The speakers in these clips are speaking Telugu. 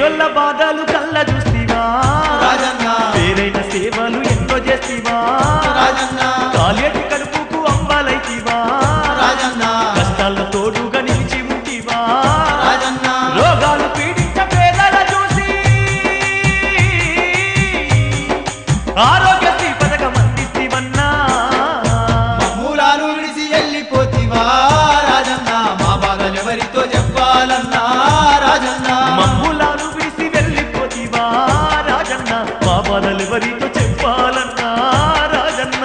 పేదొల్ల బాధలు కళ్ళ చూస్తివా రాజన్న పేరైన సేవలు ఎన్నో చేస్తివా రాజన్న కాలేటి కడుపుకు అంబాలైతివా రాజన్న కష్టాల తోడుగా నిలిచి ఉంటివా రాజన్న రోగాలు పీడించ పేదల చూసి ఆరోగ్యశ్రీ పథకం అందిస్తివన్నా మూలాలు విడిసి వెళ్ళిపోతివా రాజన్న మా బాధలు ఎవరితో చెప్పాలన్నా రాజన్న మమ్ములాను విడిసి వెళ్ళిపోతివా రాజన్న మా బాధలు ఎవరితో చెప్పాలన్నా రాజన్న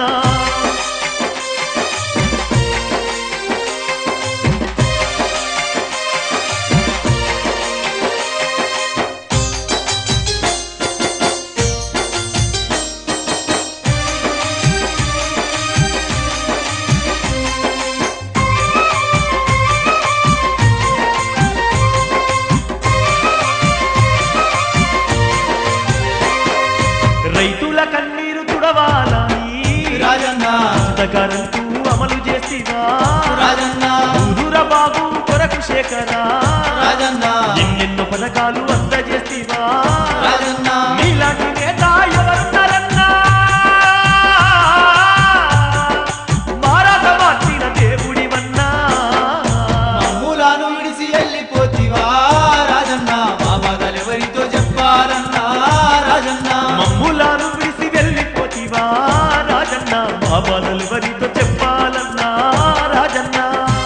రైతుల కన్నీరు తుడవాలని రాజన్న పథకాలంటూ అమలు చేసివా రాజన్న ఊరుర బాబు కొరకు శేఖరా రాజన్న ఎన్నెన్నో పథకాలు అందజేసివా రాజన్న నీలాంటి నేత ఎవరున్నారన్నా మారాట మార్చిన దేవుడివన్నా మూలాను విడిసి వెళ్ళిపోతివా రాజన్న మా బాధలు ఎవరితో చెప్పాలన్నా రాజన్న మమ్ములాను విడిసి వెళ్ళిపోతివా రాజన్న మా బాధలు ఎవరితో చెప్పాలన్నా రాజన్న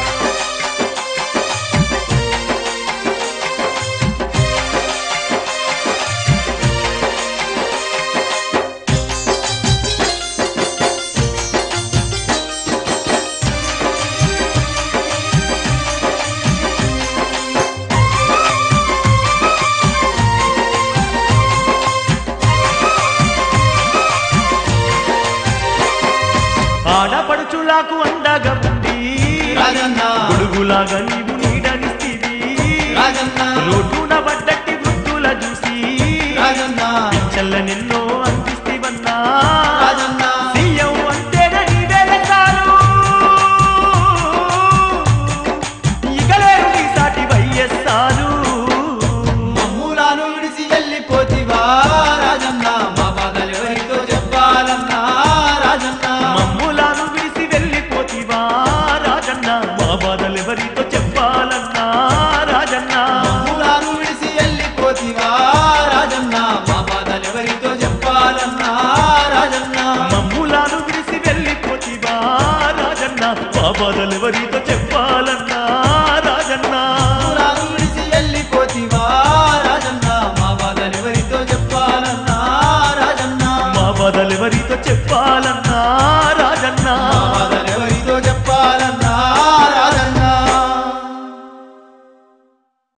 ఆడపడుచులాకు అండగా ఉండి రాజన్న గొడుగులాగా నీవు నీడనిస్తివి రాజన్న రోడ్డున పడ్డట్టి వృద్ధుల చూసి రాజన్న చల్ల నిన్నో అందిస్తివన్నా రాజన్న సీఎం అంటేనే నీవే లెక్కాలు. ఇక లేరు నీ సాటి వైఎస్ఆరు. మూలాను విడిసి వెళ్ళిపోతివా రాజన్న మా బాధలు ఎవరితో చెప్పాలన్నా రాజన్న మమ్ములాను విడిసి వెళ్ళిపోతివా రాజన్న మా బాధలు ఎవరితో చెప్పాలన్నా రాజన్న మూలాను విడిసి వెళ్ళిపోతివా రాజన్న మా బాధలు ఎవరితో చెప్పాలన్నా రాజన్న మమ్ములాను విడిసి వెళ్ళిపోతివా రాజన్న మా బాధలు ఎవరితో చెప్పాలన్నా రాజన్న మూలాను విడిసి వెళ్ళిపోతివా రాజన్న మా బాధలు ఎవరితో చెప్పాలన్నా రాజన్న మా బాధలు ఎవరితో చెప్పాలన్నా